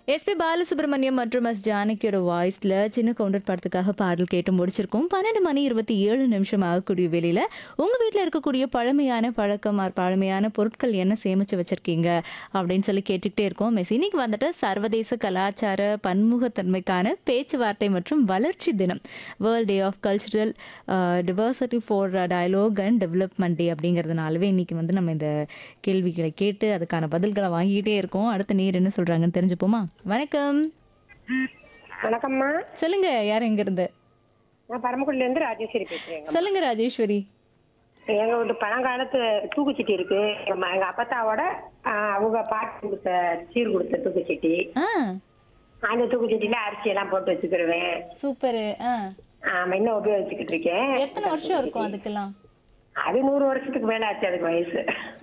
SP Balasubramaniam மற்றும் S ஜானகியோட வாய்ஸ்ல சின்ன கவுண்டர் படத்துக்காக பாடல் கேட்டு முடிச்சிருக்கோம் பன்னெண்டு மணி இருபத்தி ஏழு நிமிஷம் ஆகக்கூடிய வேலையில உங்க வீட்டில் இருக்கக்கூடிய பழமையான பழக்கம் or பழமையான பொருட்கள் என்ன சேமிச்சு வச்சிருக்கீங்க அப்படின்னு சொல்லி கேட்டுக்கிட்டே இருக்கோம் மிஸ் இன்னைக்கு வந்துட்டு சர்வதேச கலாச்சார பன்முகத்தன்மைக்கான பேச்சுவார்த்தை மற்றும் வளர்ச்சி தினம் world day of cultural diversity for dialogue and development day அப்படிங்கிறதுனாலவே இன்னைக்கு வந்து நம்ம இந்த கேள்விகளை கேட்டு அதுக்கான பதில்களை வாங்கிட்டே இருக்கோம் அடுத்த நீர் என்ன சொல்றாங்கன்னு தெரிஞ்சுப்போமா வணக்கம் வணக்கம்மா சொல்லுங்க யார் எங்க இருந்து நான் பரமக்குடில இருந்து ராஜேஸ்வரி பேசுறேங்க சொல்லுங்க ராஜேஸ்வரி எங்க வீட்டு பழங்காலத்து தூக்குச்சட்டி இருக்கு எங்க ம- எங்க அப்பத்தாவோட ஆஹ், அவங்க பாட்டு கொடுத்த சீர் கொடுத்த தூக்குச்சட்டி ஆ அந்த தூக்குச்சட்டியில அரிசி எல்லாம் போட்டு வச்சுக்கிருவேன் சூப்பர் ஆ ஆமா இன்னும் உபயோகிச்சுக்கிட்டு இருக்கேன் எத்தனை வருஷம் இருக்கும் அதுக்கெல்லாம் அது நூறு வருஷத்துக்கு மேல ஆச்சு அதுக்கு வயசு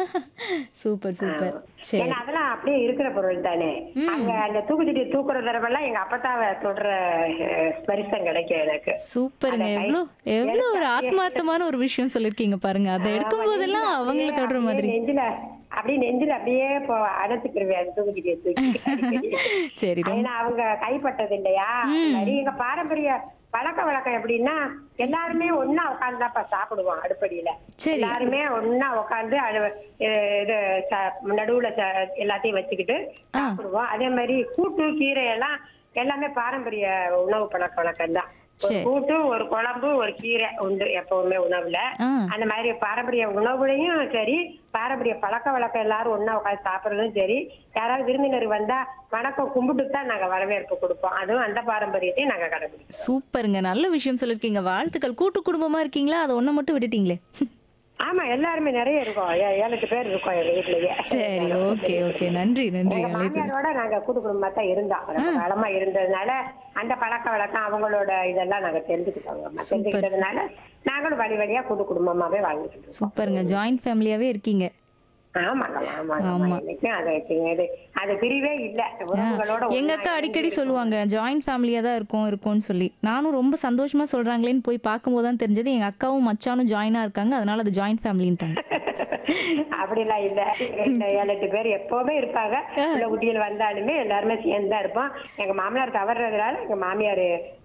சூப்பர் சூப்பர் சரி ஏன்னா அதெல்லாம் அப்படியே இருக்கிற பொருள் தானே அங்க அந்த தூக்குச்சட்டி தூக்குற தடவைலாம் எங்க அப்பத்தாவை தொடுற அஹ், ஸ்பரிசம் கிடைக்கும் எனக்கு சூப்பருங்க அந்த கை- எவ்வளோ எவ்வளோ ஒரு ஆத்மார்த்தமான ஒரு விஷயம் சொல்லிருக்கீங்க பாருங்க அதை எடுக்கும் போதெல்லாம் அவங்கள தொடர மாதிரி அப்படியே நெஞ்சில அப்படியே நெஞ்சில அப்படியே இப்போ அடைச்சுக்கிருவேன் அந்த தூக்குச்சட்டியை தூக்கி அடிக்கடி. சரி ரொம்ப ஏன்னா அவங்க கைப்பட்டது இல்லையா சரி எங்க பாரம்பரிய பழக்க வழக்கம் எப்படின்னா எல்லாருமே ஒண்ணா உட்காந்துதான்ப்பா சாப்பிடுவோம் அடுப்படியில சரி. எல்லாருமே ஒண்ணா உட்காந்து அது அஹ், இது ச- நடுவுல ச- எல்லாத்தையும் வச்சுக்கிட்டு சாப்பிடுவோம் அதே மாதிரி கூட்டு கீரை எல்லாம் எல்லாமே பாரம்பரிய உணவு பழக்க வழக்கம் தான் ஒரு சரி. கூட்டு ஒரு குழம்பு ஒரு கீரை உண்டு எப்பவுமே உணவுல ஆ அந்த மாதிரி பாரம்பரிய உணவுலையும் சரி பாரம்பரிய பழக்க வழக்கம் எல்லாரும் ஒண்ணா உட்காந்து சாப்பிடுறதும் சரி யாராவது விருந்தினர் வந்தா வணக்கம் கும்பிட்டு தான் நாங்க வரவேற்பு கொடுப்போம் அதுவும் அந்த பாரம்பரியத்தையும் நாங்க கடைபிடிப்போம் சூப்பருங்க நல்ல விஷயம் சொல்லிருக்கீங்க வாழ்த்துக்கள் கூட்டு குடும்பமா இருக்கீங்களா அதை ஒண்ணு மட்டும் விட்டுட்டீங்களே ஆமா எல்லாருமே நிறைய இருக்கோம் ஏ- ஏழு எட்டு பேர் இருக்கோம் எங்க வீட்லயே சரி ஓகே ஓகே நன்றி நன்றி எங்க அழைத்தது மாமியாரோட நாங்க கூட்டு குடும்பமா தான் இருந்தோம் ரொம்ப காலமா இருந்ததுனால அந்த பழக்க வழக்கம் அவங்களோட இதெல்லாம் நாங்க தெரிஞ்சுக்கிட்டோம் தெரிஞ்சுக்கிட்டதுனால நாங்களும் வழி வழியா கூட்டு குடும்பமாவே வாழ்ந்துட்டு இருக்கோம் சூப்பருங்க ஜாயிண்ட் ஃபேமிலியாவே இருக்கீங்க ஆமாங்க ஆமாங்க என்னைக்கும் அது இது அது பிரிவே இல்ல உறவுகளோட எங்க ஒண்ணா அக்கா அடிக்கடி சொல்லுவாங்க ஜாயிண்ட் ஃபேமிலியா தான் இருக்கும் இருக்கும்னு சொல்லி நானும் ரொம்ப சந்தோஷமா சொல்றாங்களேன்னு போய் பார்க்கும்போது தான் தெரிஞ்சது எங்க அக்காவும் மச்சானும் ஜாயினா இருக்காங்க அதனால அது ஜாயிண்ட் ஃபேமிலின்ட்டாங்க அப்படிலாம் இல்ல ரெண்டு ஏழு எட்டு பேர் எப்பவுமே இருப்பாங்க உள்ள குட்டிகள் வந்தாலுமே எல்லாருமே சேர்ந்து தான் இருப்போம் எங்க மாமனார் தவறுறதுனால எங்க மாமியார்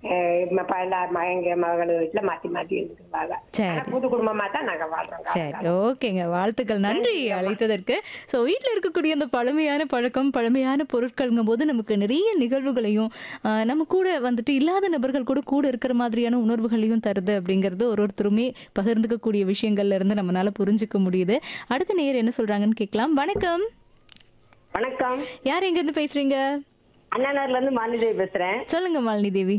எல்லா ம- எங்க மகள் வீட்டுல மாத்தி மாத்தி இருந்துருவாங்க சரி. ஆனா கூட்டு குடும்பமா தான் நாங்க வாழ்றோம் சரி ஓகேங்க வாழ்த்துக்கள் நன்றி அழைத்ததற்கு ஸோ வீட்டில் இருக்கக்கூடிய அந்த பழமையான பழக்கம் பழமையான பொருட்கள்ங்கும் போது நமக்கு நிறைய நிகழ்வுகளையும் ஆஹ், நம்ம கூட வந்துட்டு இல்லாத நபர்கள் கூட கூட இருக்கிற மாதிரியான உணர்வுகளையும் தருது அப்படிங்கிறது ஒரு ஒருத்தருமே பகிர்ந்துக்கக்கூடிய விஷயங்கள்ல இருந்து நம்மளால புரிஞ்சுக்க முடியுது அடுத்த நேர் என்ன சொல்றாங்கன்னு கேட்கலாம் வணக்கம் வணக்கம் யார் எங்க இருந்து பேசுறீங்க அண்ணாநகர்ல இருந்து மாலிதேவி பேசுறேன் சொல்லுங்க மாலினி தேவி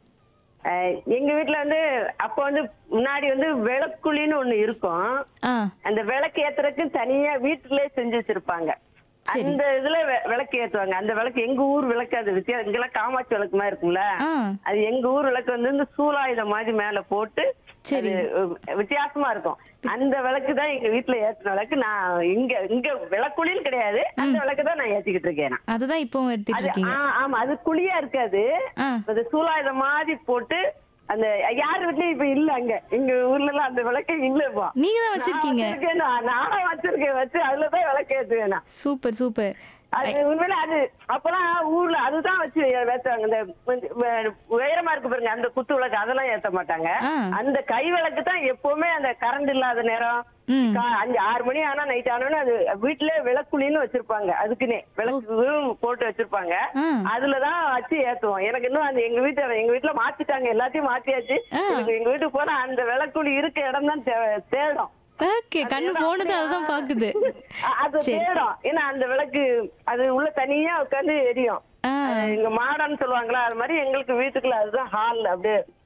அஹ் எங்க வீட்டுல வந்து அப்ப வந்து முன்னாடி வந்து விளக்குழின்னு ஒண்ணு இருக்கும் ஆ அந்த விளக்கு ஏத்துறதுக்கு தனியா வீட்டுலயே செஞ்சு வச்சிருப்பாங்க அந்த இதுல வெ- விளக்கு ஏத்துவாங்க அந்த விளக்கு எங்க ஊர் விளக்கு அது வித்தியா இங்கெல்லாம் காமாட்சி விளக்கு மாதிரி இருக்கும்ல ஆ அது எங்க ஊர் விளக்கு வந்து இந்த சூலாயுதம் மாதிரி மேல போட்டு சரி. அது, அஹ், வித்தியாசமா இருக்கும் அந்த விளக்கு தான் எங்க வீட்டுல ஏத்துன விளக்கு நான் இங்க இங்க விளக்குழின்னு கிடையாது அந்த விளக்கு தான் நான் ஏத்திக்கிட்டு இருக்கேன் நான். அதுதான் இப்பவும் எடுத்துட்டு அது இருக்கீங்க ஆ, ஆமா அது குழியா இருக்காது ஆ அது சூலாயுதம் மாதிரி போட்டு அந்த யார் வீட்லயும் இப்ப இல்ல அங்க எங்க ஊர்ல எல்லாம் அந்த விளக்கே இல்ல இப்போ நீங்க தான் வச்சிருக்கீங்க நான் வச்சிருக்கேன் நான். நானும் வச்சிருக்கேன் வச்சு அதுலதான் விளக்கு ஏத்துவேன் நான். சூப்பர் சூப்பர் அது உண்மையில அது அப்பெல்லாம் ஊர்ல அதுதான் வச்சு ஏத்துவாங்க இந்த கொஞ்சம் வே- உயரமா இருக்கு பாருங்க அந்த குத்து விளக்கு அதெல்லாம் ஏத்த மாட்டாங்க ஆ. அந்த கை விளக்கு தான் எப்பவுமே அந்த கரண்ட் இல்லாத நேரம் ம் கா- அஞ்சு ஆறு மணி ஆனா நைட் ஆனோன்னு அது வீட்டுல விளக்குழின்னு வச்சிருப்பாங்க அதுக்குன்னே விளக்கு போட்டு வச்சிருப்பாங்க ஆ அதுலதான் வச்சு ஏத்துவோம் எனக்கு இன்னும் அந்த எங்க வீட்டு எங்க வீட்டுல மாத்திட்டாங்க எல்லாத்தையும் மாத்தியாச்சு ஆ. எனக்கு எங்க வீட்டுக்கு போனா அந்த விளக்குழி இருக்க இடம் தான் தேடும் ஓகே கண்ணு போனது அதுதான் பாக்குது அ- அது தேடும் ஏன்னா அந்த விளக்கு அது உள்ள தனியா உட்காந்து எரியும் ஆ அது எங்க மாடன்னு சொல்லுவாங்களா அது மாதிரி எங்களுக்கு வீட்டுக்குள்ள அதுதான் ஹால் அப்படியே